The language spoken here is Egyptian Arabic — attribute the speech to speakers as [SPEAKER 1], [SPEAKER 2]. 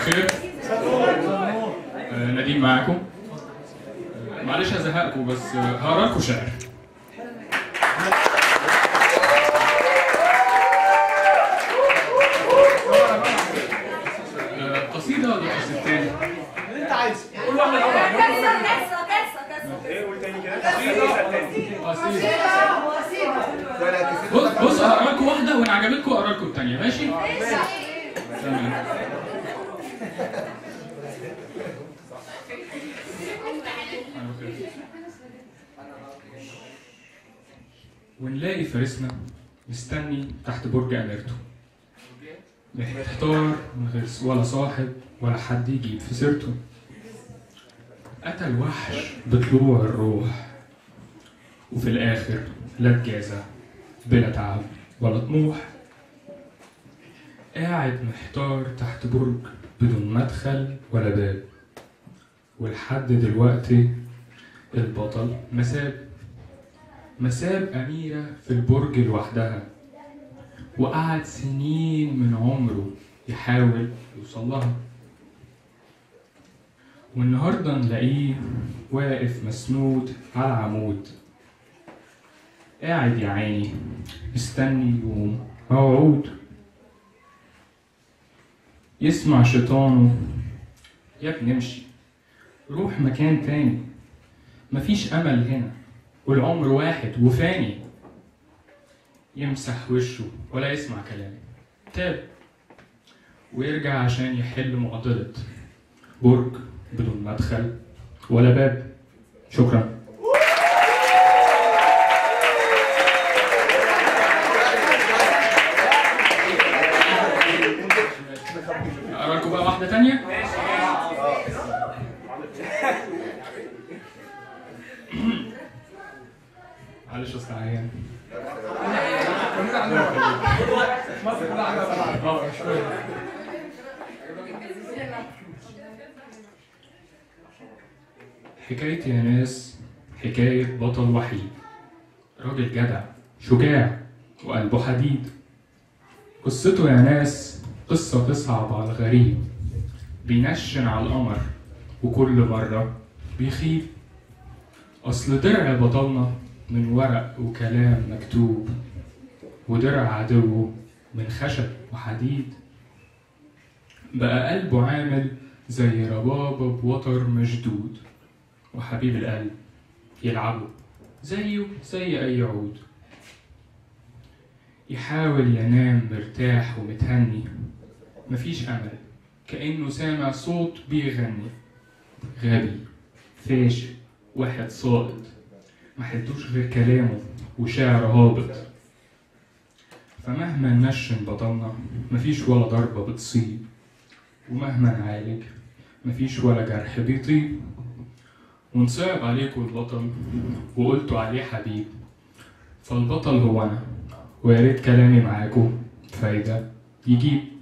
[SPEAKER 1] الخير آه، نديم معاكم آه، معلش هزهقكم بس آه، هقرا لكم شعر آه، قصيدة ولا قصيدتين؟
[SPEAKER 2] اللي انت عايزه قول واحده الاول
[SPEAKER 3] كسر كسر كسر كسر
[SPEAKER 2] ايه قول تاني كده قصيده
[SPEAKER 1] قصيدة بص بص هقرا لكم واحدة وإن عجبتكم أقرا لكم التانية ماشي؟ تمام ونلاقي فارسنا مستني تحت برج أميرته محتار من غير ولا صاحب ولا حد يجيب في سيرته أتى الوحش بطلوع الروح وفي الآخر لا اتجازى بلا تعب ولا طموح قاعد محتار تحت برج بدون مدخل ولا باب ولحد دلوقتي البطل مساب مساب أميرة في البرج لوحدها وقعد سنين من عمره يحاول يوصل لها والنهارده نلاقيه واقف مسنود على عمود قاعد يا عيني مستني يوم موعود يسمع شيطانه يا ابني امشي روح مكان تاني مفيش أمل هنا والعمر واحد وفاني يمسح وشه ولا يسمع كلامي تاب ويرجع عشان يحل معضلة برج بدون مدخل ولا باب شكرا اقرا لكم بقى واحدة تانية معلش اصل عيان اه شوية حكايتي يا ناس حكاية بطل وحيد راجل جدع شجاع وقلبه حديد قصته يا ناس قصة تصعب على الغريب بينشن على القمر وكل مرة بيخيب أصل درع بطلنا من ورق وكلام مكتوب ودرع عدوه من خشب وحديد بقى قلبه عامل زي ربابة بوتر مشدود وحبيب القلب يلعبه زيه زي أي عود يحاول ينام مرتاح ومتهني مفيش أمل كأنه سامع صوت بيغني غبي فاشل واحد ساقط محدوش غير كلامه وشعر هابط فمهما نشن بطلنا مفيش ولا ضربة بتصيب ومهما نعالج مفيش ولا جرح بيطيب ونصعب عليكم البطل وقلتوا عليه حبيب فالبطل هو أنا ويا ريت كلامي معاكم فايدة يجيب